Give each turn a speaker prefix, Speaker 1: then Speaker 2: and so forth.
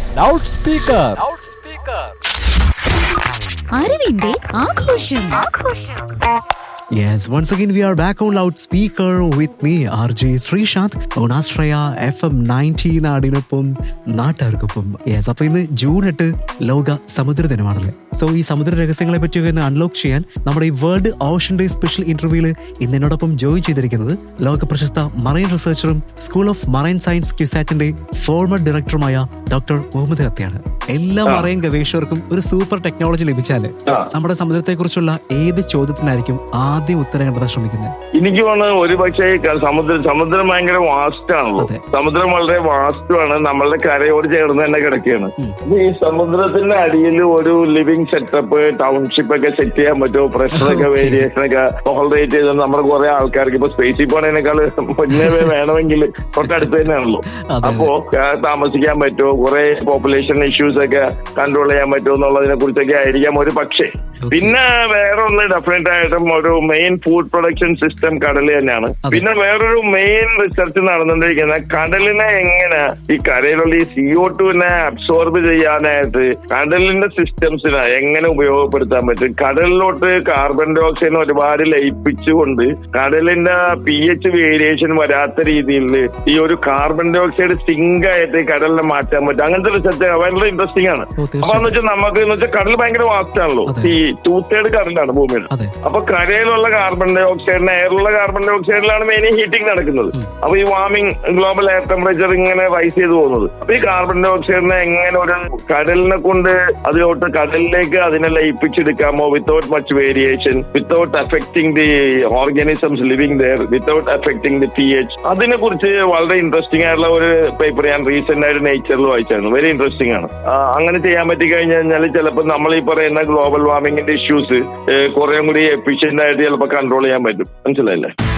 Speaker 1: Loud speaker
Speaker 2: അറിവിന്റെ ആഘോഷം
Speaker 3: Yes, once again we are back on loudspeaker with me, RJ Srishant, on Astraya FM 90 നാടിനൊപ്പം നാട്ടുകാർക്കൊപ്പം yes അപ്പൊ ഇന്ന് June എട്ട് ലോക സമുദ്ര ദിനമാണല്ലേ സോ ഈ സമുദ്ര രഹസ്യങ്ങളെ പറ്റിയൊക്കെ ഒന്ന് അൺലോക്ക് ചെയ്യാൻ നമ്മുടെ ഈ വേൾഡ് ഓഷൻ ഡേ സ്പെഷ്യൽ ഇന്റർവ്യൂല് ഇന്ന് എന്നോടൊപ്പം ജോയിൻ ചെയ്തിരിക്കുന്നത് ലോക പ്രശസ്ത മറൈൻ റിസർച്ചറും സ്കൂൾ ഓഫ് മറൈൻ സയൻസ് ക്യുസാറ്റിന്റെ ഫോർമർ ഡയറക്ടറുമായ ഡോക്ടർ മുഹമ്മദ് ഹത്തിയാണ് എല്ലാ മറൈൻ ഗവേഷകർക്കും ഒരു സൂപ്പർ ടെക്നോളജി ലഭിച്ചാല് നമ്മുടെ സമുദ്രത്തെ കുറിച്ചുള്ള ഏത് ചോദ്യത്തിനായിരിക്കും ആദ്യം ഉത്തരം കണ്ടെത്താൻ ശ്രമിക്കുന്നത്
Speaker 4: എനിക്ക് തോന്നുന്നു ഒരു പക്ഷേ സമുദ്രം സമുദ്രം ഭയങ്കര വാസ്റ്റ് ആണല്ലോ
Speaker 3: അതെ.
Speaker 4: സമുദ്രം വളരെ വാസ്റ്റുമാണ് നമ്മളുടെ കരയോട് ചേർന്ന് തന്നെ കിടക്കുകയാണ്
Speaker 3: ഉം.
Speaker 4: അപ്പൊ ഈ സമുദ്രത്തിന്റെ അടിയിൽ ഒരു ലിവിങ് സെറ്റപ്പ് ടൗൺഷിപ്പ് ഒക്കെ സെറ്റ് ചെയ്യാൻ പറ്റുമോ പ്രഷറൊക്കെ
Speaker 3: Okay.
Speaker 4: വേരിയേഷൻ ഒക്കെ ടോളറേറ്റ് ചെയ്ത് നമ്മുടെ കുറെ ആൾക്കാർക്ക് ഇപ്പൊ സ്പേസിൽ പോണതിനേക്കാൾ മുന്നേ വേണമെങ്കിൽ തൊട്ടടുത്ത് തന്നെയാണല്ലോ
Speaker 3: അതെ.
Speaker 4: അപ്പോ ആ, താമസിക്കാൻ പറ്റുമോ കുറെ പോപ്പുലേഷൻ ഇഷ്യൂസ് ഒക്കെ കൺട്രോൾ ചെയ്യാൻ പറ്റുമോ എന്നുള്ളതിനെ കുറിച്ചൊക്കെ ആയിരിക്കാം ഒരു പക്ഷേ പിന്നെ വേറെ ഒന്ന് ഡെഫിനറ്റ് ആയിട്ടും ഒരു മെയിൻ ഫുഡ് പ്രൊഡക്ഷൻ സിസ്റ്റം കടൽ തന്നെയാണ്
Speaker 3: അതെ.
Speaker 4: പിന്നെ വേറൊരു മെയിൻ റിസർച്ച് നടന്നുകൊണ്ടിരിക്കുന്നത് കടലിനെ എങ്ങനെ ഈ കരയിലുള്ള ഈ സിഒ ടുവിനെ അബ്സോർബ് ചെയ്യാനായിട്ട് കടലിന്റെ സിസ്റ്റംസിനെ എങ്ങനെ ഉപയോഗപ്പെടുത്താൻ പറ്റും കടലിലോട്ട് കാർബൺ ഡൈ ഓക്സൈഡ് ഒരുപാട് ലയിപ്പിച്ചുകൊണ്ട് കടലിന്റെ പി എച്ച് വേരിയേഷൻ വരാത്ത രീതിയിൽ ഈ ഒരു കാർബൺ ഡൈ ഓക്സൈഡ് സിങ്ക് ആയിട്ട് കടലിനെ മാറ്റാൻ പറ്റും അങ്ങനത്തെ റിസർച്ച് ഭയങ്കര ഇൻട്രസ്റ്റിംഗ് ആണ്
Speaker 3: ഓ, തീർച്ചയായും.
Speaker 4: അപ്പൊ എന്ന് വെച്ചാൽ നമുക്ക് എന്ന് വെച്ചാൽ കടൽ ഭയങ്കര വാസ്റ്റ് ആണല്ലോ
Speaker 3: അതെ.
Speaker 4: ഈ ടൂ തേർഡ് കടലാണ് ഭൂമിയിൽ
Speaker 3: അതെ
Speaker 4: അപ്പൊ കരയിലുള്ള കാർബൺ ഡൈ ഓക്സൈഡിന് എയറിലുള്ള കാർബൺ ഡൈ ഓക്സൈഡിലാണ് മെയിൻ ഹീറ്റിംഗ് നടക്കുന്നത് അപ്പൊ ഈ വാർമിംഗ് ഗ്ലോബൽ എയർ ടെമ്പറേച്ചർ ഇങ്ങനെ റൈസ് ചെയ്ത് പോകുന്നത് അപ്പൊ ഈ കാർബൺ ഡൈ ഓക്സൈഡിനെ എങ്ങനെ ഒരു കടലിനെ കൊണ്ട് അതിലോട്ട് കടലിലേക്ക് അതിനെ ലയിപ്പിച്ചെടുക്കാമോ without much variation without affecting the organisms living there without affecting the P H അതിനെ കുറിച്ച് വളരെ ഇൻട്രസ്റ്റിംഗ് ആയിട്ടുള്ള ഒരു പേപ്പർ ഞാൻ റീസെന്റ് ആയിട്ട് നേച്ചറിൽ വായിച്ചായിരുന്നു വെരി ഇൻട്രസ്റ്റിംഗ് ആണ് ആ, അങ്ങനെ ചെയ്യാൻ പറ്റി കഴിഞ്ഞു കഴിഞ്ഞാൽ ചിലപ്പോൾ നമ്മൾ ഈ പറയുന്ന ഗ്ലോബൽ വാർമിംഗിന്റെ ഇഷ്യൂസ് കുറേ കൂടി എഫിഷ്യന്റ് ആയിട്ട് ചിലപ്പോൾ കൺട്രോൾ ചെയ്യാൻ പറ്റും മനസ്സിലായില്ലേ